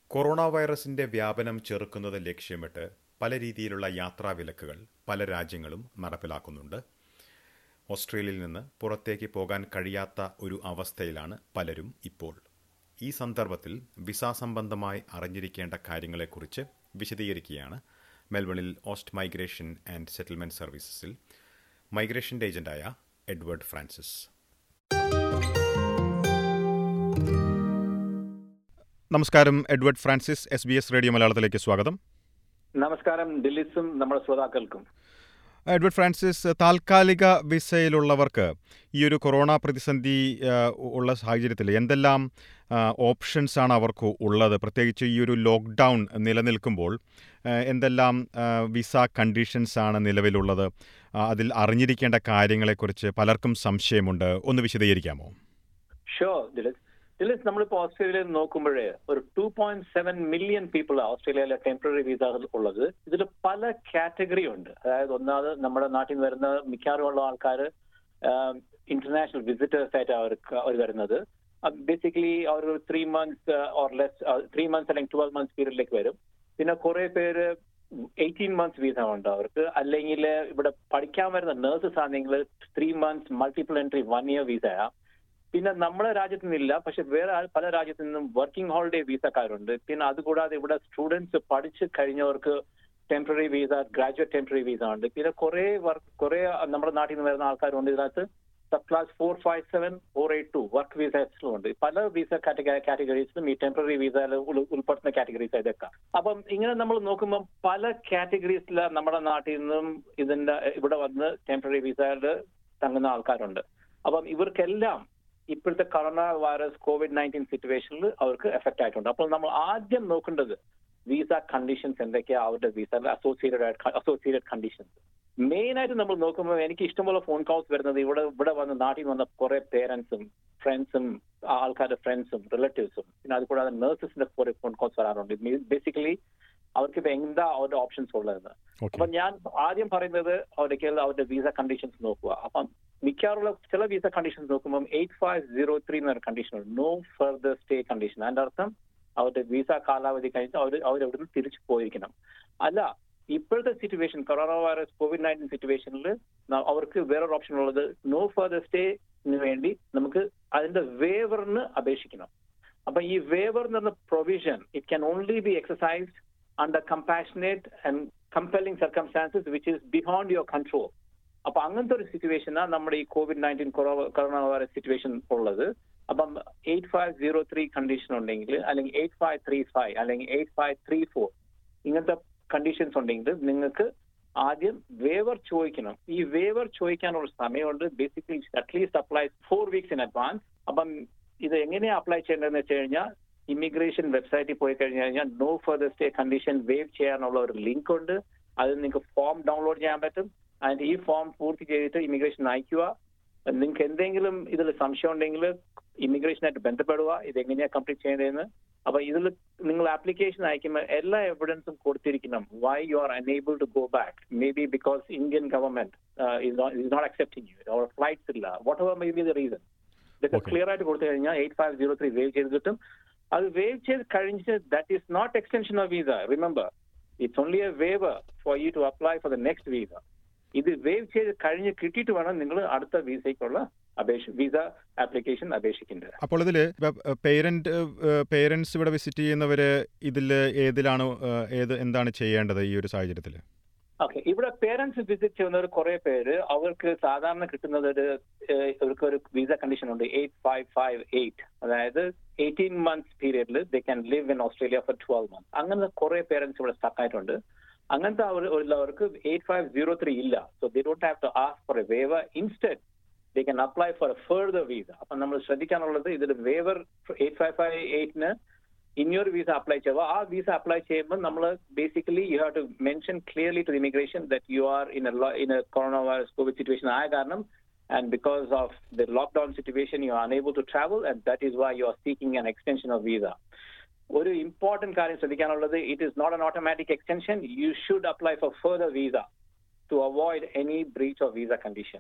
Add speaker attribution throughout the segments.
Speaker 1: Corona വൈറസിന്റെ വ്യാപനം ചെറുക്കുന്നത് ലക്ഷ്യമിട്ട് പല രീതിയിലുള്ള യാത്രാ വിലക്കുകൾ പല രാജ്യങ്ങളും നടപ്പിലാക്കുന്നുണ്ട് ഓസ്ട്രേലിയയിൽ നിന്ന് പുറത്തേക്ക് പോകാൻ കഴിയാത്ത ഒരു അവസ്ഥയിലാണ് പലരും ഇപ്പോൾ ഈ സന്ദർഭത്തിൽ വിസ സംബന്ധമായി അറിഞ്ഞിരിക്കേണ്ട കാര്യങ്ങളെക്കുറിച്ച് വിശദീകരിക്കുകയാണ് മെൽബണിൽ ഓസ്റ്റ് മൈഗ്രേഷൻ ആൻഡ് സെറ്റിൽമെന്റ് സർവീസസിൽ മൈഗ്രേഷൻ്റെ ഏജന്റായ എഡ്വേർഡ് ഫ്രാൻസിസ് നമസ്കാരം Edward Francis S B S radio മലയാളത്തിലേക്ക് സ്വാഗതം
Speaker 2: നമസ്കാരം ദില്ലിസും നമ്മുടെ ശ്രോതാക്കൾക്കും
Speaker 1: എഡ്വേർഡ് ഫ്രാൻസിസ് താൽക്കാലിക വിസയിലുള്ളവർക്ക് ഈ ഒരു കൊറോണ പ്രതിസന്ധി ആ, ഉള്ള സാഹചര്യത്തിൽ എന്തെല്ലാം ഓപ്ഷൻസ് ആണ് അവർക്ക് ഉള്ളത് പ്രത്യേകിച്ച് ഈ ഒരു ലോക്ക്ഡൗൺ നിലനിൽക്കുമ്പോൾ ആ, എന്തെല്ലാം ആ, വിസ കണ്ടീഷൻസ് ആണ് നിലവിലുള്ളത് ആ, അതിൽ അറിഞ്ഞിരിക്കേണ്ട കാര്യങ്ങളെക്കുറിച്ച് പലർക്കും സംശയമുണ്ട് ഒന്ന് വിശദീകരിക്കാമോ
Speaker 2: ഷോ ദിലിസ് ദിലിസ് നമ്മളിപ്പോ ഓസ്ട്രേലിയയിൽ നോക്കുമ്പോഴേ ഒരു two point seven million people ഓസ്ട്രേലിയയിലെ ടെമ്പററി വിസ ഉള്ളത് ഇതിൽ പല കാറ്റഗറി ഉണ്ട് അതായത് ഒന്നാമത് നമ്മുടെ നാട്ടിൽ നിന്ന് വരുന്ന മിക്കവാറും ഉള്ള ആൾക്കാർ ഇന്റർനാഷണൽ വിസിറ്റേഴ്സ് ആയിട്ട് അവർക്ക് അവർ വരുന്നത് ബേസിക്കലി അവർ ഒരു three months or less three months അല്ലെങ്കിൽ ട്വൽവ് മന്ത്സ് പീരീഡിലേക്ക് വരും പിന്നെ കുറെ പേര് എയ്റ്റീൻ മന്ത്സ് വീസ ഉണ്ട് അവർക്ക് അല്ലെങ്കിൽ ഇവിടെ പഠിക്കാൻ വരുന്ന നേഴ്സസ് ആണെങ്കിൽ three months multiple entry one year വിസയാ പിന്നെ നമ്മുടെ രാജ്യത്ത് നിന്നില്ല പക്ഷെ വേറെ ആൾ- പല രാജ്യത്തു നിന്നും വർക്കിംഗ് ഹോളിഡേ വീസക്കാരുണ്ട് പിന്നെ അതുകൂടാതെ ഇവിടെ സ്റ്റുഡൻസ് പഠിച്ച് കഴിഞ്ഞവർക്ക് temporary visa graduate temporary visa ഉണ്ട് പിന്നെ കുറെ വർക്ക് കുറെ നമ്മുടെ നാട്ടിൽ നിന്ന് വരുന്ന ആൾക്കാരുണ്ട് ഇതിനകത്ത് subclass four five seven four eight two work വിസസിലും ഉണ്ട് പല വിസ കാറ്റഗറീസിലും ഈ ടെമ്പററി വിസ ഉൾപ്പെടുന്ന കാറ്റഗറീസ് ഇതൊക്കെ അപ്പം ഇങ്ങനെ നമ്മൾ നോക്കുമ്പോൾ പല കാറ്റഗറീസിൽ നമ്മുടെ നാട്ടിൽ നിന്നും ഇതിന്റെ ഇവിടെ വന്ന് ടെമ്പററി വിസയിൽ തങ്ങുന്ന ആൾക്കാരുണ്ട് അപ്പം ഇവർക്കെല്ലാം ഇപ്പോഴത്തെ കൊറോണ വൈറസ് കോവിഡ് നയൻറ്റീൻ സിറ്റുവേഷനിൽ അവർക്ക് എഫക്ട് ആയിട്ടുണ്ട് അപ്പോൾ നമ്മൾ ആദ്യം നോക്കേണ്ടത് വിസ കണ്ടീഷൻസ് എന്തൊക്കെയാ അവരുടെ visa associated associated conditions main ആയിട്ട് നമ്മൾ നോക്കുമ്പോൾ എനിക്ക് ഇഷ്ടംപോലെ ഫോൺ കോൾസ് വരുന്നത് ഇവിടെ ഇവിടെ വന്ന് നാട്ടിൽ നിന്ന് വന്ന കുറെ പേരൻസും ഫ്രണ്ട്സും ആൾക്കാരുടെ ഫ്രണ്ട്സും റിലേറ്റീവ്സും പിന്നെ അതുകൂടാതെ നഴ്സസിന്റെ കുറെ ഫോൺ കോൾസ് വരാറുണ്ട് ബേസിക്കലി അവർക്ക് ഇപ്പൊ എന്താ അവരുടെ ഓപ്ഷൻസ് ഉള്ളതെന്ന്
Speaker 1: ഓക്കെ
Speaker 2: അപ്പൊ ഞാൻ ആദ്യം പറയുന്നത് അവരുടെ അവരുടെ വിസ കണ്ടീഷൻസ് നോക്കുക അപ്പം മിക്കവാറുള്ള ചില വിസ കണ്ടീഷൻസ് നോക്കുമ്പോൾ എയ്റ്റ് ഫൈവ് സീറോ ത്രീ എന്നൊരു കണ്ടീഷൻ ഉണ്ട് നോ ഫർദർ സ്റ്റേ കണ്ടീഷൻ അതിന്റെ അർത്ഥം അവരുടെ വിസ കാലാവധി കഴിഞ്ഞ് അവർ അവരവിടുന്ന് തിരിച്ചു പോയിരിക്കണം അല്ല ഇപ്പോഴത്തെ situation corona virus Covid nineteen സിറ്റുവേഷനിൽ അവർക്ക് വേറൊരു ഓപ്ഷൻ ഉള്ളത് നോ ഫർദർ സ്റ്റേന് വേണ്ടി നമുക്ക് അതിന്റെ വേവറിന് അപേക്ഷിക്കണം അപ്പൊ ഈ വേവർ എന്ന് പറഞ്ഞ provision it can only be exercised under compassionate and compelling circumstances which is beyond your control അപ്പൊ അങ്ങനത്തെ ഒരു സിറ്റുവേഷനാണ് നമ്മുടെ ഈ covid nineteen corona virus situation ഉള്ളത് അപ്പം eight five zero three condition ഉണ്ടെങ്കിൽ അല്ലെങ്കിൽ എയ്റ്റ് ഫൈവ് ത്രീ ഫൈവ് അല്ലെങ്കിൽ എയ്റ്റ് ഫൈവ് ത്രീ ഫോർ ഇങ്ങനത്തെ കണ്ടീഷൻസ് ഉണ്ടെങ്കിൽ നിങ്ങൾക്ക് ആദ്യം വേവർ ചോദിക്കണം ഈ വേവർ ചോദിക്കാനുള്ള സമയമുണ്ട് basically at least apply four weeks in advance അപ്പം ഇത് എങ്ങനെയാ അപ്ലൈ ചെയ്യേണ്ടതെന്ന് വെച്ച് കഴിഞ്ഞാൽ ഇമിഗ്രേഷൻ വെബ്സൈറ്റിൽ പോയി കഴിഞ്ഞു കഴിഞ്ഞാൽ no further stay condition waive ചെയ്യാനുള്ള ഒരു ലിങ്ക് ഉണ്ട് അത് നിങ്ങൾക്ക് ഫോം ഡൗൺലോഡ് ചെയ്യാൻ പറ്റും അതിന്റെ ഈ ഫോം പൂർത്തി ചെയ്തിട്ട് ഇമിഗ്രേഷൻ അയക്കുക നിങ്ങൾക്ക് എന്തെങ്കിലും ഇതിൽ സംശയം ഉണ്ടെങ്കിൽ ഇമിഗ്രേഷനായിട്ട് ബന്ധപ്പെടുക ഇത് എങ്ങനെയാ കംപ്ലീറ്റ് ചെയ്യേണ്ടതെന്ന് അപ്പൊ ഇതിൽ നിങ്ങൾ ആപ്ലിക്കേഷൻ അയക്കുമ്പോൾ എല്ലാ എവിഡൻസും കൊടുത്തിരിക്കണം why you are unable to go back may be because Indian government is not accepting you അവർ ഫ്ലൈറ്റ്സ് ഇല്ല what ever may be the reason ഇതൊക്കെ
Speaker 1: Okay.
Speaker 2: ക്ലിയർ ആയിട്ട് കൊടുത്തു കഴിഞ്ഞാൽ eight five zero three waive ചെയ്ത് കിട്ടും അത് വേവ് ചെയ്ത് കഴിഞ്ഞിട്ട് that is not extension of visa remember it's only a waiver for you to apply for the next visa ഇത് വേവ് ചെയ്ത് കഴിഞ്ഞ് കിട്ടിയിട്ട് വേണം നിങ്ങൾ അടുത്ത വീസയ്ക്കുള്ള അപേക്ഷ വീസ ആപ്ലിക്കേഷൻ അപേക്ഷിക്കേണ്ടത്
Speaker 1: അപ്പോൾ ഇതിൽ പേരന്റ് പേരൻസ് ഇവിടെ വിസിറ്റ് ചെയ്യുന്നവർ ഇതിൽ ഏതിലാണ് ആ, ഏത് എന്താണ് ചെയ്യേണ്ടത് ഈ ഒരു സാഹചര്യത്തിൽ
Speaker 2: ഓക്കെ ഇവിടെ പേരൻസ് വിസിറ്റ് ചെയ്യുന്നവർ കുറെ പേര് അവർക്ക് സാധാരണ കിട്ടുന്നത് ഒരു ഏഹ്, അവർക്ക് ഒരു വിസ കണ്ടീഷൻ ഉണ്ട് എയ്റ്റ് ഫൈവ് ഫൈവ് എയ്റ്റ് അതായത് എയ്റ്റീൻ മന്ത്സ് പീരിയഡിൽ they can live in Australia for twelve months അങ്ങനത്തെ കുറെ പേരൻസ് ഇവിടെ സ്റ്റക്ക് ആയിട്ടുണ്ട് അങ്ങനത്തെ അവർ ഉള്ളവർക്ക് എയ്റ്റ് ഫൈവ് സീറോ ത്രീ ഇല്ല so they don't have to ask for a waiver instead they can apply for a further visa അപ്പം നമ്മൾ ശ്രദ്ധിക്കാനുള്ളത് ഇതിൽ വേവർ എയ്റ്റ് ഫൈവ് ഫൈവ് എയ്റ്റിന് ഇനിയൊരു വിസ അപ്ലൈ ചെയ്യുക ആ വിസ അപ്ലൈ ചെയ്യുമ്പോൾ നമ്മൾ basically you have to mention clearly to immigration that you are in in a corona virus covid situation ആയ കാരണം and because of the lockdown situation you are unable to travel and that is why you are seeking an extension of visa ഒരു important കാര്യം ശ്രദ്ധിക്കാനുള്ളത് it is not an automatic extension you should apply for further visa to avoid any breach of visa condition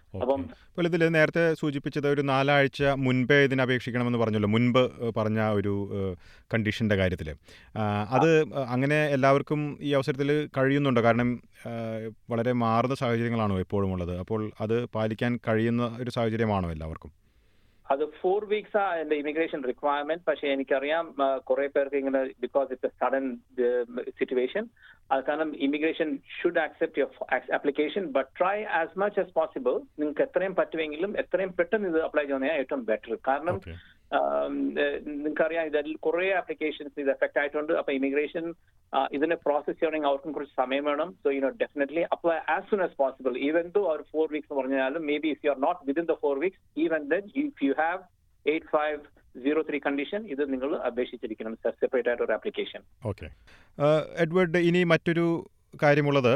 Speaker 2: അപ്പം
Speaker 1: അപ്പോൾ ഇതിൽ നേരത്തെ സൂചിപ്പിച്ചത് ഒരു നാലാഴ്ച മുൻപേ ഇതിന് അപേക്ഷിക്കണമെന്ന് പറഞ്ഞല്ലോ മുൻപ് ഏഹ്, പറഞ്ഞ ഒരു കണ്ടീഷൻ്റെ കാര്യത്തിൽ അത് അങ്ങനെ എല്ലാവർക്കും ഈ അവസരത്തിൽ കഴിയുന്നുണ്ടോ കാരണം ആ, വളരെ മാറുന്ന സാഹചര്യങ്ങളാണോ എപ്പോഴും ഉള്ളത് അപ്പോൾ അത് പാലിക്കാൻ കഴിയുന്ന ഒരു സാഹചര്യമാണോ എല്ലാവർക്കും
Speaker 2: അത് ഫോർ വീക്സ് ആ എന്റെ ഇമിഗ്രേഷൻ റിക്വയർമെന്റ് പക്ഷെ എനിക്കറിയാം കുറെ പേർക്ക് ഇങ്ങനെ because it's a sudden situation അത് കാരണം immigration should accept your application but try as much as possible നിങ്ങൾക്ക് എത്രയും പറ്റുമെങ്കിലും എത്രയും പെട്ടെന്ന് ഇത് അപ്ലൈ ചെയ്യുന്നതാണ് ഏറ്റവും ബെറ്റർ കാരണം
Speaker 1: ഓക്കെ
Speaker 2: നിങ്ങൾക്കറിയാം ഇതിൽ കുറെ ആപ്ലിക്കേഷൻസ് ഇത് എഫക്ട് ആയിട്ടുണ്ട് അപ്പൊ ഇമിഗ്രേഷൻ ഇതിനെ പ്രോസസ് ചെയ്യണമെങ്കിൽ അവർക്കും കുറച്ച് സമയം വേണം so you know definitely apply as soon as possible even though അവർ ഫോർ വീക്സ് പറഞ്ഞാലും may be if you are not within the four weeks even then if you have eight five zero three condition ഇത് നിങ്ങൾ അപേക്ഷിച്ചിരിക്കണം separate ആയിട്ട് ഒരു application
Speaker 1: okay Edward ഇനി മറ്റൊരു കാര്യമുള്ളത്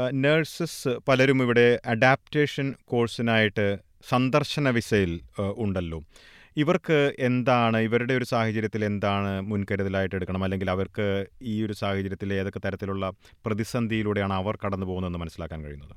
Speaker 1: nurses പലരും ഇവിടെ അഡാപ്റ്റേഷൻ കോഴ്സിനായിട്ട് സന്ദർശന വിസയിൽ ആ, ഉണ്ടല്ലോ ഇവർക്ക് എന്താണ് ഇവരുടെ ഒരു സാഹചര്യത്തിൽ എന്താണ് മുൻകരുതലായിട്ട് എടുക്കണം അല്ലെങ്കിൽ അവർക്ക് ഈ ഒരു സാഹചര്യത്തിൽ ഏതൊക്കെ തരത്തിലുള്ള പ്രതിസന്ധിയിലൂടെയാണ് അവർ കടന്നു പോകുന്നതെന്ന് മനസ്സിലാക്കാൻ കഴിയുന്നത്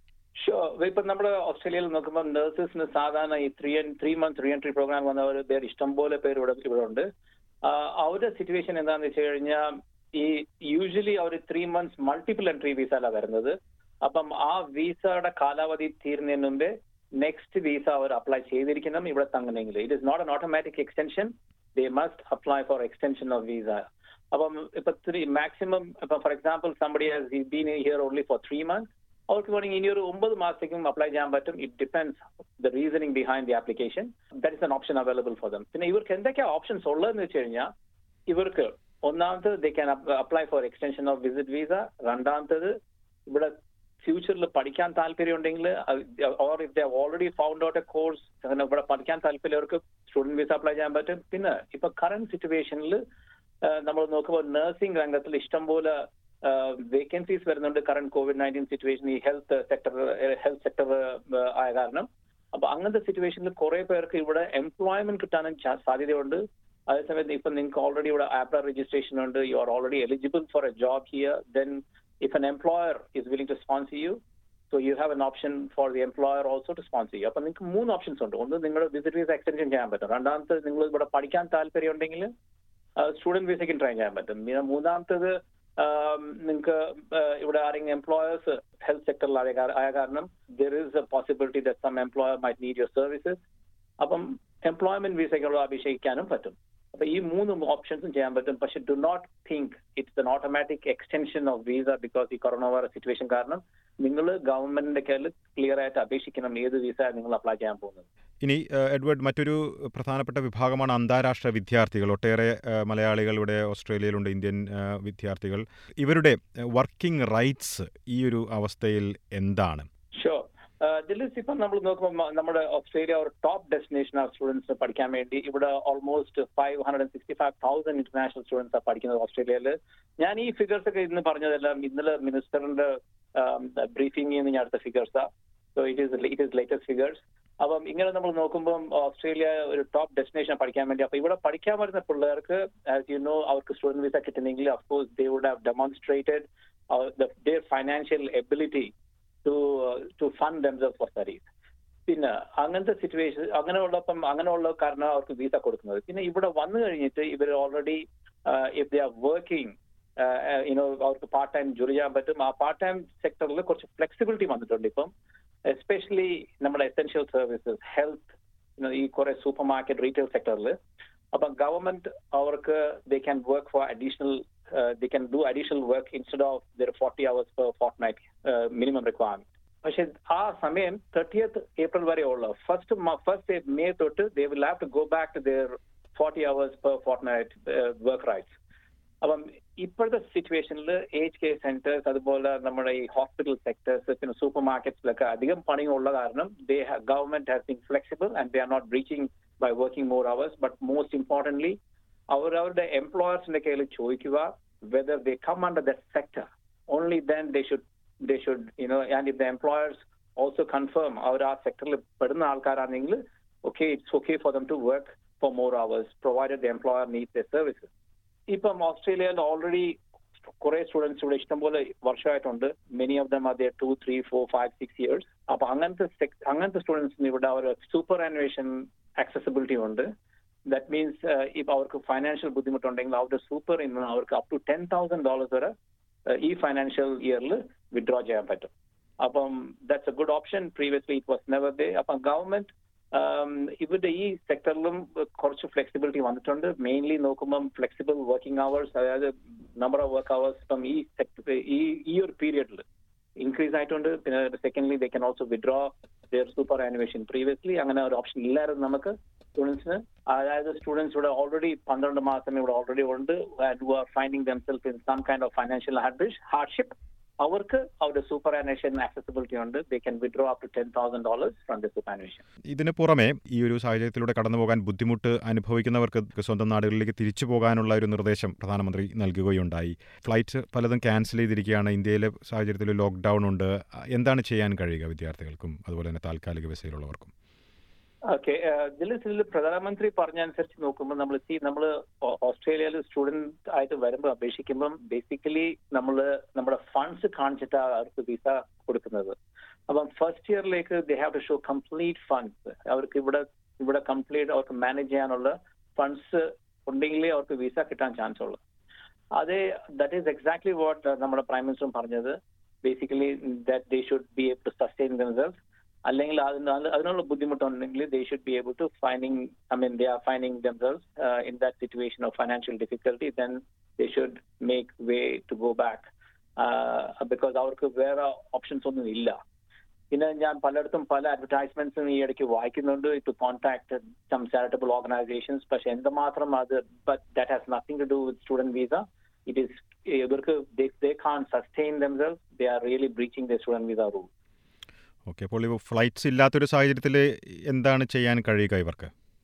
Speaker 2: ഷുവർ ഇപ്പൊ നമ്മൾ ഓസ്ട്രേലിയയിൽ നോക്കുമ്പോൾ നഴ്സസിന് സാധാരണ ഈ three three month reentry program വന്നവർ പേര് ഇഷ്ടംപോലെ പേര് ഇവിടെ ഇവിടെ ഉണ്ട് ആ, അവരുടെ സിറ്റുവേഷൻ എന്താണെന്ന് വെച്ച് കഴിഞ്ഞാൽ ഈ യൂഷ്വലി അവർ ത്രീ മന്ത്സ് മൾട്ടിപ്പിൾ എൻട്രി വിസയിലാണ് വരുന്നത് അപ്പം ആ വിസയുടെ കാലാവധി തീരുന്നതിന് മുമ്പേ നെക്സ്റ്റ് വിസ അവർ അപ്ലൈ ചെയ്തിരിക്കണം ഇവിടെ തങ്ങണമെങ്കിൽ it is not an automatic extension they must apply for extension of visa അപ്പം ഇപ്പൊ ത്രീ മാക്സിമം ഇപ്പൊ for example somebody has been here only for three months അവർക്ക് വേണമെങ്കിൽ ഇനി ഒരു ഒമ്പത് മാസത്തേക്കും അപ്ലൈ ചെയ്യാൻ പറ്റും it depends the reasoning behind the application that is an option available for them പിന്നെ ഇവർക്ക് എന്തൊക്കെയാ ഓപ്ഷൻസ് ഉള്ളതെന്ന് വെച്ച് കഴിഞ്ഞാൽ ഇവർക്ക് ഒന്നാമത്തത് they can apply for extension of visit visa രണ്ടാമത്തത് ഇവിടെ ഫ്യൂച്ചറിൽ പഠിക്കാൻ താല്പര്യം ഉണ്ടെങ്കിൽ or if the already found out a course അങ്ങനെ ഇവിടെ പഠിക്കാൻ താല്പര്യമുള്ളവർക്ക് സ്റ്റുഡന്റ് വിസ അപ്ലൈ ചെയ്യാൻ പറ്റും പിന്നെ ഇപ്പൊ കറന്റ് സിറ്റുവേഷനിൽ നമ്മൾ നോക്കുമ്പോൾ നഴ്സിംഗ് രംഗത്തിൽ ഇഷ്ടംപോലെ വേക്കൻസീസ് വരുന്നുണ്ട് കറന്റ് കോവിഡ് നയൻറ്റീൻ സിറ്റുവേഷൻ ഈ ഹെൽത്ത് സെക്ടർ ഹെൽത്ത് സെക്ടർ ആയ കാരണം അപ്പൊ അങ്ങനത്തെ സിറ്റുവേഷനിൽ കുറെ പേർക്ക് ഇവിടെ എംപ്ലോയ്മെന്റ് കിട്ടാനും ചാ- സാധ്യതയുണ്ട് അതേസമയത്ത് ഇപ്പൊ നിങ്ങൾക്ക് ഓൾറെഡി ഇവിടെ ആപ്ല രജിസ്ട്രേഷൻ ഉണ്ട് you are already eligible for a job here then if an employer is willing to sponsor you so you have an option for the employer also to sponsor ചെയ്യും അപ്പൊ നിങ്ങൾക്ക് മൂന്ന് ഓപ്ഷൻസ് ഉണ്ട് ഒന്ന് നിങ്ങൾ വിസിറ്റ് വിസ എക്സ്റ്റൻഷൻ ചെയ്യാൻ പറ്റും രണ്ടാമത്തെ നിങ്ങൾ ഇവിടെ പഠിക്കാൻ താല്പര്യം ഉണ്ടെങ്കിൽ സ്റ്റുഡന്റ് വിസയ്ക്കും ട്രൈ ചെയ്യാൻ പറ്റും പിന്നെ മൂന്നാമത്തേത് നിങ്ങൾക്ക് ഇവിടെ ആരെങ്കിലും എംപ്ലോയേഴ്സ് ഹെൽത്ത് സെക്ടറിൽ ആയ കാരണം there is a possibility that some employer might need your services അപ്പം എംപ്ലോയ്മെന്റ് വിസയ്ക്കുള്ള അഭിഷേകിക്കാനും പറ്റും അപ്പൊ ഈ മൂന്ന് ഓപ്ഷൻസും ചെയ്യാൻ പറ്റും പക്ഷെ do not think it's an automatic extension of visa because ഈ കൊറോണ വൈറസ് സിറ്റുവേഷൻ കാരണം നിങ്ങൾ ഗവൺമെന്റിന്റെ കയ്യിൽ ക്ലിയർ ആയിട്ട് അപേക്ഷിക്കണം ഏത് വിസ നിങ്ങൾ അപ്ലൈ ചെയ്യാൻ പോകുന്നത്
Speaker 1: ഇനി ഏഹ്, എഡ്വേർഡ് മറ്റൊരു പ്രധാനപ്പെട്ട വിഭാഗമാണ് അന്താരാഷ്ട്ര വിദ്യാർത്ഥികൾ ഒട്ടേറെ ഏഹ്, മലയാളികൾ ഇവിടെ ഓസ്ട്രേലിയയിലുണ്ട് ഇന്ത്യൻ ഏഹ്, വിദ്യാർത്ഥികൾ ഇവരുടെ വർക്കിംഗ് റൈറ്റ്സ് ഈ ഒരു അവസ്ഥയിൽ എന്താണ്
Speaker 2: ഷുവർ ദില്ലിസ് ഇപ്പം നമ്മൾ നോക്കുമ്പോൾ നമ്മുടെ ഓസ്ട്രേലിയ ഒരു ടോപ്പ് ഡെസ്റ്റിനേഷൻ ആ സ്റ്റുഡൻസിന് പഠിക്കാൻ വേണ്ടി ഇവിടെ almost five hundred sixty five thousand international students ആണ് പഠിക്കുന്നത് ഓസ്ട്രേലിയയിൽ ഞാൻ ഈ ഫിഗേഴ്സ് ഒക്കെ ഇന്ന് പറഞ്ഞതെല്ലാം ഇന്നലെ മിനിസ്റ്ററിന്റെ ബ്രീഫിംഗിൽ നിന്ന് ഞാൻ അടുത്ത ഫിഗേഴ്സാ so it is it is latest figures അപ്പം ഇങ്ങനെ നമ്മൾ നോക്കുമ്പോൾ ഓസ്ട്രേലിയ ഒരു ടോപ്പ് ഡെസ്റ്റിനേഷൻ പഠിക്കാൻ വേണ്ടി അപ്പൊ ഇവിടെ പഠിക്കാൻ വരുന്ന പിള്ളേർക്ക് ആസ് യു നോ അവർക്ക് സ്റ്റുഡന്റ് വിസ കിട്ടുന്നെങ്കിൽ of course they would have demonstrated their financial ability to uh, to fund themselves for studies. പിന്നെ അങ്ങനത്തെ സിറ്റുവേഷൻ അങ്ങനെയുള്ളപ്പം അങ്ങനെയുള്ള കാരണം അവർക്ക് വിസ കൊടുക്കുന്നത് പിന്നെ ഇവിടെ വന്നു കഴിഞ്ഞിട്ട് ഇവർ already if they are working you know അവർക്ക് പാർട്ട് ടൈം ജോലി ചെയ്യാൻ പറ്റും ആ പാർട്ട് ടൈം സെക്ടറിൽ കുറച്ച് ഫ്ലെക്സിബിലിറ്റി വന്നിട്ടുണ്ട് ഇപ്പം എസ്പെഷ്യലി നമ്മുടെ എസെൻഷ്യൽ സർവീസസ് ഹെൽത്ത് ഈ കുറെ സൂപ്പർ മാർക്കറ്റ് റീറ്റെയിൽ സെക്ടറിൽ അപ്പം ഗവൺമെന്റ് അവർക്ക് they can work for additional they can do additional work instead of their forty hours per fortnight minimum requirement പക്ഷെ ആ സമയം തേർട്ടിയത്ത് ഏപ്രിൽ വരെ ഉള്ളു ഫസ്റ്റ് ഫസ്റ്റ് മേ തൊട്ട് they will have to go back to their forty hours per fortnight work rights അപ്പം ഇപ്പോഴത്തെ സിറ്റുവേഷനിൽ age care centres അതുപോലെ നമ്മുടെ ഈ ഹോസ്പിറ്റൽ സെക്ടേഴ്സ് പിന്നെ സൂപ്പർ മാർക്കറ്റ്സിലൊക്കെ അധികം പണിയുള്ള കാരണം they government has been flexible and they are not breaching by working more hours but most importantly അവരവരുടെ എംപ്ലോയേഴ്സിന്റെ കയ്യിൽ ചോദിക്കുക whether they come under the sector only then they should they should you know and if the employers also confirm അവർ ആ സെക്ടറിൽ പെടുന്ന ആൾക്കാരാണെങ്കിൽ okay it's okay for them to work for more hours provided the employer need the services ഇപ്പം ഓസ്ട്രേലിയയിൽ already കുറെ students ഇവിടെ ഇഷ്ടംപോലെ വർഷമായിട്ടുണ്ട് many of them are two three four five six years അപ്പൊ അങ്ങനത്തെ sec- അങ്ങനത്തെ സ്റ്റുഡൻസിന് ഇവിടെ ഒരു സൂപ്പർ ആനുവേഷൻ ആക്സസിബിലിറ്റി ഉണ്ട് ദാറ്റ് മീൻസ് ഇപ്പൊ അവർക്ക് ഫൈനാൻഷ്യൽ ബുദ്ധിമുട്ടുണ്ടെങ്കിൽ അവരുടെ സൂപ്പർ ഇന്ന് അവർക്ക് up to ten thousand dollars വരെ uh, ഈ ഫൈനാൻഷ്യൽ ഇയറിൽ വിഡ്രോ ചെയ്യാൻ പറ്റും അപ്പം that's a good option previously it was never there അപ്പം ഗവൺമെന്റ് ഇവരുടെ ഈ സെക്ടറിലും കുറച്ച് ഫ്ലെക്സിബിലിറ്റി വന്നിട്ടുണ്ട് മെയിൻലി നോക്കുമ്പം ഫ്ലെക്സിബിൾ വർക്കിംഗ് അവേഴ്സ് അതായത് നമ്പർ ഓഫ് വർക്ക് അവേഴ്സ് ഇപ്പം ഈ സെക്ടർ ഈ ഈ ഒരു പീരിയഡിൽ ഇൻക്രീസ് ആയിട്ടുണ്ട് പിന്നെ secondly they can also withdraw their superannuation previously അങ്ങനെ ഒരു ഓപ്ഷൻ ഇല്ലായിരുന്നു നമുക്ക് സ്റ്റുഡൻസിന് അതായത് സ്റ്റുഡൻസ് ഇവിടെ ഓൾറെഡി പന്ത്രണ്ട് മാസം ഇവിടെ ഓൾറെഡി ഉണ്ട് who are finding themself in some kind of financial hardship അവർക്ക് അവരുടെ സൂപ്പർ ആനുവേഷൻ ആക്സസിബിലിറ്റി ഉണ്ട് they can withdraw up to ten thousand dollars from the superannuation
Speaker 1: ഇതിന് പുറമെ ഈ ഒരു സാഹചര്യത്തിലൂടെ കടന്നു പോകാൻ ബുദ്ധിമുട്ട് അനുഭവിക്കുന്നവർക്ക് സ്വന്തം നാടുകളിലേക്ക് തിരിച്ചു പോകാനുള്ള ഒരു നിർദ്ദേശം പ്രധാനമന്ത്രി നൽകുകയുണ്ടായി ഫ്ലൈറ്റ് പലതും ക്യാൻസൽ ചെയ്തിരിക്കുകയാണ് ഇന്ത്യയിലെ സാഹചര്യത്തിൽ ലോക്ക്ഡൗൺ ഉണ്ട് എന്താണ് ചെയ്യാൻ കഴിയുക വിദ്യാർത്ഥികൾക്കും അതുപോലെ തന്നെ താൽക്കാലിക വിസയിലുള്ളവർക്കും
Speaker 2: ഓക്കെ ഇതിൽ ഇതിൽ പ്രധാനമന്ത്രി പറഞ്ഞ അനുസരിച്ച് നോക്കുമ്പോൾ നമ്മൾ സി നമ്മൾ ഓസ്ട്രേലിയയിൽ സ്റ്റുഡന്റ് ആയിട്ട് വരുമ്പോൾ അപേക്ഷിക്കുമ്പം ബേസിക്കലി നമ്മൾ നമ്മുടെ ഫണ്ട്സ് കാണിച്ചിട്ടാണ് അവർക്ക് വിസ കൊടുക്കുന്നത് അപ്പം ഫസ്റ്റ് ഇയറിലേക്ക് they have to show complete funds അവർക്ക് ഇവിടെ ഇവിടെ കംപ്ലീറ്റ് അവർക്ക് മാനേജ് ചെയ്യാനുള്ള ഫണ്ട്സ് ഉണ്ടെങ്കിലേ അവർക്ക് വിസ കിട്ടാൻ ചാൻസ് ഉള്ളൂ അതേ ദാറ്റ് ഈസ് എക്സാക്ട്ലി വാട്ട് നമ്മുടെ പ്രൈം മിനിസ്റ്ററും പറഞ്ഞത് basically that they should be able to sustain themselves അല്ലെങ്കിൽ അതിന് അതിനുള്ള ബുദ്ധിമുട്ടുണ്ടെങ്കിൽ they should be able to finding I mean they are finding themselves in that situation of financial difficulty then they should make way to go back because അവർക്ക് വേറെ options ഒന്നും ഇല്ല പിന്നെ ഞാൻ പലയിടത്തും പല അഡ്വർടൈസ്മെന്റ്സും ഈ ഇടയ്ക്ക് വായിക്കുന്നുണ്ട് to contact some charitable organisations പക്ഷെ എന്തുമാത്രം അത് but that has nothing to do with student visa it is ഇവർക്ക് they can sustain themselves they are really breaching the student visa rule
Speaker 1: okay അപ്പോൾ ഇപ്പോൾ ഫ്ലൈറ്റ്സ് ഇല്ലാത്തൊരു സാഹചര്യത്തിൽ എന്താണ് ചെയ്യാൻ കഴിയുക ഇവർക്ക്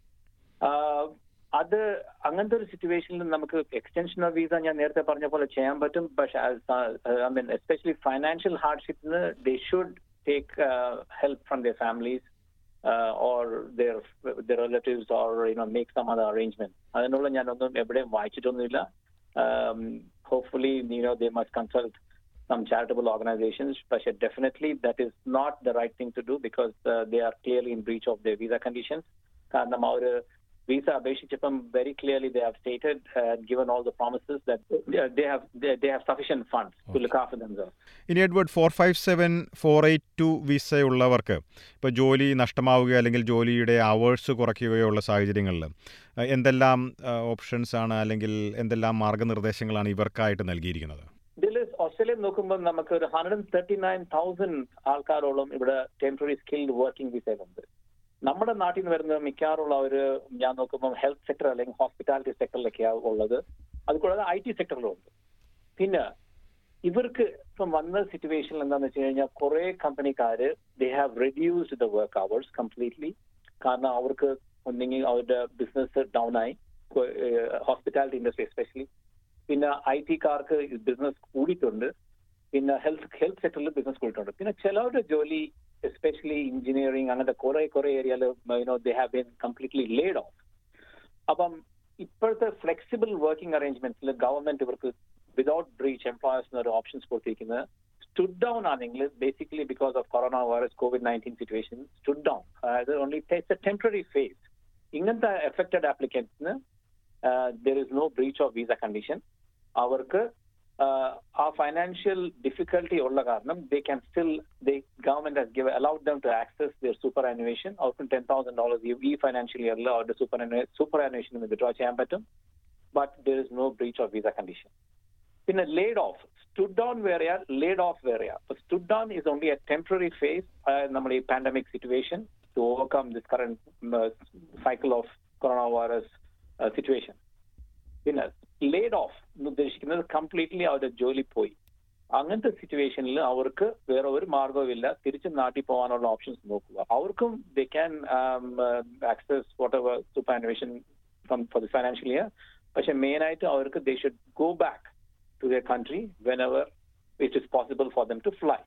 Speaker 2: അത് അങ്ങനത്തെ ഒരു സിറ്റുവേഷനിൽ നമുക്ക് എക്സ്റ്റൻഷൻ ഓഫ് വീസ ഞാൻ നേരത്തെ പറഞ്ഞ പോലെ ചെയ്യാൻ പറ്റും പക്ഷെ ഐ മീൻ എസ്പെഷ്യലി ഫൈനാൻഷ്യൽ ഹാർഡ്ഷിപ്പിന് they should take help from their families or their their relatives or you know make some other arrangement അതിനുള്ള ഞാനൊന്നും എവിടെയും വായിച്ചിട്ടൊന്നുമില്ല hopefully you know they must consult some charitable organizations, but definitely that is not the right thing to do because uh, they are clearly in breach of their visa conditions. കാരണം അവർ visa അപേക്ഷിച്ചപ്പം very clearly they have stated given all the promises they have they have sufficient funds to look after themselves
Speaker 1: ഇനി Edward four five seven four eight two വിസയുള്ളവർക്ക് ഇപ്പോൾ ജോലി നഷ്ടമാവുകയോ അല്ലെങ്കിൽ ജോലിയുടെ hours കുറയ്ക്കുകയോ ഉള്ള സാഹചര്യങ്ങളിൽ എന്തെല്ലാം ഓപ്ഷൻസ് ആണ് അല്ലെങ്കിൽ എന്തെല്ലാം മാർഗനിർദ്ദേശങ്ങളാണ് ഇവർക്കായിട്ട് നൽകിയിരിക്കുന്നത്
Speaker 2: ഇതിൽ ഓസ്ട്രേലിയ നോക്കുമ്പോൾ നമുക്ക് ഒരു ഹൺഡ്രഡ് തേർട്ടി നയൻ തൗസൻഡ് ആൾക്കാരോളം ഇവിടെ ടെമ്പററി സ്കിൽഡ് വർക്കിംഗ് വിസയിലുണ്ട് നമ്മുടെ നാട്ടിൽ നിന്ന് വരുന്ന മിക്കവാറുള്ള ഒരു ഞാൻ നോക്കുമ്പോൾ ഹെൽത്ത് സെക്ടർ അല്ലെങ്കിൽ ഹോസ്പിറ്റാലിറ്റി സെക്ടറിലൊക്കെയാണ് ഉള്ളത് അതുകൂടാതെ ഐ ടി സെക്ടറിലും ഉണ്ട് പിന്നെ ഇവർക്ക് ഇപ്പം വന്ന സിറ്റുവേഷനിൽ എന്താണെന്ന് വെച്ച് കഴിഞ്ഞാൽ കുറെ കമ്പനിക്കാര് they have reduced the work hours completely കാരണം അവർക്ക് ഒന്നെങ്കിൽ അവരുടെ ബിസിനസ് ഡൗൺ ആയി ഹോസ്പിറ്റാലിറ്റി ഇൻഡസ്ട്രി എസ്പെഷ്യലി പിന്നെ ഐ ടിക്കാർക്ക് ബിസിനസ് കൂടിയിട്ടുണ്ട് പിന്നെ ഹെൽത്ത് ഹെൽത്ത് സെക്ടറിൽ ബിസിനസ് കൂടിയിട്ടുണ്ട് പിന്നെ ചിലവരുടെ ജോലി എസ്പെഷ്യലി എഞ്ചിനീയറിംഗ് അങ്ങനത്തെ കുറെ കുറെ ഏരിയയിൽ you know they have been completely laid off അപ്പം ഇപ്പോഴത്തെ ഫ്ലെക്സിബിൾ വർക്കിംഗ് അറേഞ്ച്മെന്റ്സിൽ ഗവൺമെന്റ് ഇവർക്ക് വിതൗട്ട് ബ്രീച്ച് എംപ്ലോയേഴ്സിന് ഒരു ഓപ്ഷൻസ് കൊടുത്തിരിക്കുന്നത് സ്റ്റുഡ് ഡൗൺ ആണെങ്കിൽ basically because of corona virus Covid nineteen situation stood down അതായത് only it's a temporary phase ഇങ്ങനത്തെ എഫക്റ്റഡ് ആപ്ലിക്കൻസിന് there is no breach of visa condition അവർക്ക് ആ ഫൈനാൻഷ്യൽ ഡിഫിക്കൽട്ടി ഉള്ള കാരണം they can still they government has give allowed them to access their superannuation അവർക്ക് ten thousand dollars ഈ financial ഇയറിൽ അവരുടെ സൂപ്പർ സൂപ്പർ ആനുവേഷൻ വിഡ്രോ ചെയ്യാൻ പറ്റും but there is no breach of visa condition പിന്നെ laid off stood down വേറെയാ laid off വേറെയാ stood down is only a temporary phase നമ്മൾ ഈ pandemic situation to overcome this current cycle of corona virus situation പിന്നെ laid off എന്ന് ഉദ്ദേശിക്കുന്നത് completely അവരുടെ ജോലി പോയി അങ്ങനത്തെ സിറ്റുവേഷനിൽ അവർക്ക് വേറെ ഒരു മാർഗവുമില്ല തിരിച്ച് നാട്ടിൽ പോകാനുള്ള ഓപ്ഷൻസ് നോക്കുക അവർക്കും they can access whatever superannuation from for the financial year പക്ഷെ മെയിൻ ആയിട്ട് അവർക്ക് they should go back to their country whenever it is possible for them to fly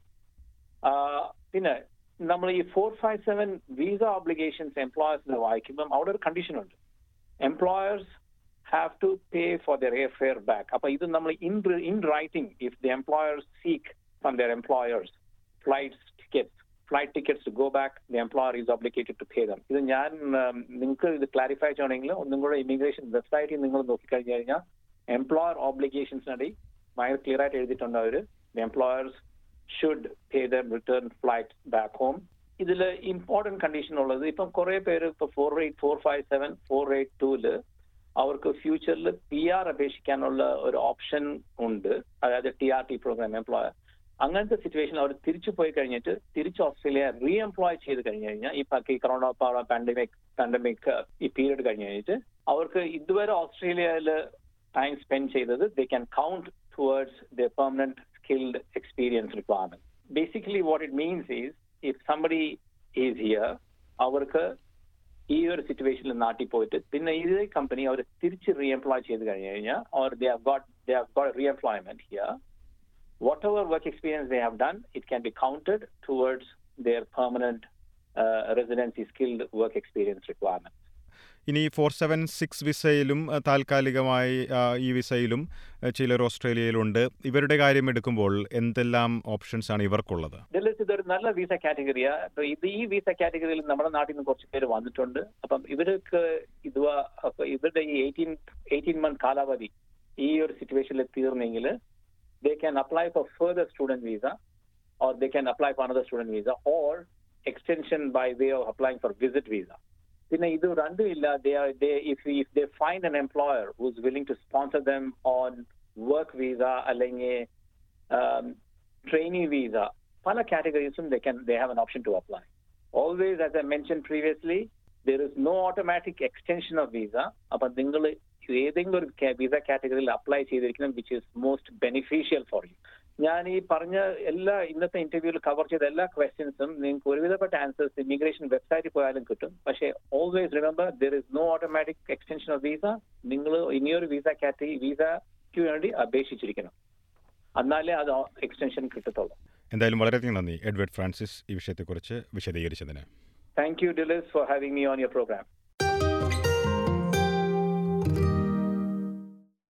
Speaker 2: പിന്നെ നമ്മൾ ഈ four five seven visa obligations എംപ്ലോയേഴ്സിന് വായിക്കുമ്പം അവിടെ ഒരു കണ്ടീഷൻ ഉണ്ട് employers have to pay for their airfare back. Appa idu nammal in in writing if the employers seek from their employers flights tickets flight tickets to go back, the employer is obligated to pay them. ഇത് ഞാൻ നിങ്ങൾക്ക് ഇത് clarify ചെയ്യണമെങ്കിൽ ഒന്നും കൂടെ immigration വെബ്സൈറ്റിൽ നിങ്ങൾ നോക്കിക്കഴിഞ്ഞു കഴിഞ്ഞാൽ എംപ്ലോയർ ഓബ്ലിഗേഷൻസിനടി ഭയങ്കര ക്ലിയർ ആയിട്ട് എഴുതിയിട്ടുണ്ട് അവർ the employers should pay the return flight back home ഇതിൽ ഇമ്പോർട്ടന്റ് കണ്ടീഷൻ ഉള്ളത് ഇപ്പം കുറെ പേര് ഇപ്പൊ four eight four five seven four eight ടൂല് അവർക്ക് ഫ്യൂച്ചറിൽ പി ആർ അപേക്ഷിക്കാനുള്ള ഒരു ഓപ്ഷൻ ഉണ്ട് അതായത് T R T programme employer അങ്ങനത്തെ സിറ്റുവേഷൻ അവർ തിരിച്ചു പോയി കഴിഞ്ഞിട്ട് തിരിച്ച് ഓസ്ട്രേലിയ റീ എംപ്ലോയ് ചെയ്ത് കഴിഞ്ഞു കഴിഞ്ഞാൽ ഈ ഈ കൊറോണ പാൻഡമിക് പാൻഡമിക് ഈ പീരീഡ് കഴിഞ്ഞു കഴിഞ്ഞിട്ട് അവർക്ക് ഇതുവരെ ഓസ്ട്രേലിയയിൽ ടൈം സ്പെൻഡ് ചെയ്തത് they can count towards the permanent skilled experience requirement basically what it means is if somebody is here അവർക്ക് ഈ ഒരു സിറ്റുവേഷനിൽ നാട്ടിൽ പോയിട്ട് പിന്നെ ഇതേ കമ്പനി അവർ തിരിച്ച് റീ എംപ്ലോയ് ചെയ്ത് കഴിഞ്ഞു കഴിഞ്ഞാൽ or they have got they have got reemployment here whatever work experience they have done, it can be counted towards their permanent uh, residency skilled work experience requirements.
Speaker 1: ഇനി four seven six വിസയിലും താൽക്കാലികമായി ഈ വിസയിലും ചിലർ ഓസ്ട്രേലിയയിലുണ്ട് ഇവരുടെ കാര്യം എടുക്കുമ്പോൾ എന്തെല്ലാം options ആണ് ഇവർക്കുള്ളത്
Speaker 2: ഡെലിസ് ഇതൊരു നല്ല വിസ കാറ്റഗറിയാ അപ്പൊ ഇത് ഈ വിസ കാറ്റഗറിയിൽ നമ്മുടെ നാട്ടിൽ നിന്ന് കുറച്ച് പേര് വന്നിട്ടുണ്ട് അപ്പം ഇവർക്ക് ഇത് ഇവരുടെ ഈ എയ്റ്റീൻ എയ്റ്റീൻ മന്ത് കാലാവധി ഈ ഒരു സിറ്റുവേഷനിൽ തീർന്നെങ്കിൽ they can apply for further student visa or they can apply for another student visa or extension by way of applying for visit visa. പിന്നെ ഇത് രണ്ടും ഇല്ല they are they if if they find an employer who's willing to sponsor them on work visa അല്ലെങ്കിൽ um, trainee visa പല കാറ്റഗറീസും they can they have an option to apply always as i mentioned previously there is no automatic extension of visa അപ്പൊ നിങ്ങൾ ഏതെങ്കിലും ഒരു visa കാറ്റഗറിയിൽ apply ചെയ്തിരിക്കണം which is most beneficial for you ഞാൻ ഈ പറഞ്ഞ എല്ലാ ഇന്നത്തെ ഇന്റർവ്യൂവിൽ കവർ ചെയ്ത എല്ലാ ക്വസ്റ്റ്യൻസും നിങ്ങൾക്ക് ഒരുവിധപ്പെട്ട ആൻസേഴ്സ് ഇമിഗ്രേഷൻ വെബ്സൈറ്റിൽ പോയാലും കിട്ടും പക്ഷേ always remember there is no automatic extension of visa നിങ്ങൾ ഇനിയൊരു വിസ കാറ്റഗറി വിസയ്ക്ക് വേണ്ടി അപേക്ഷിച്ചിരിക്കണം എന്നാലേ അത് എക്സ്റ്റൻഷൻ കിട്ടത്തുള്ളൂ
Speaker 1: എന്തായാലും വളരെയധികം നന്ദി എഡ്വേർഡ് ഫ്രാൻസിസ് ഈ വിഷയത്തെക്കുറിച്ച് വിശദീകരിച്ചതിന്
Speaker 2: thank you Dilys for having me on your programme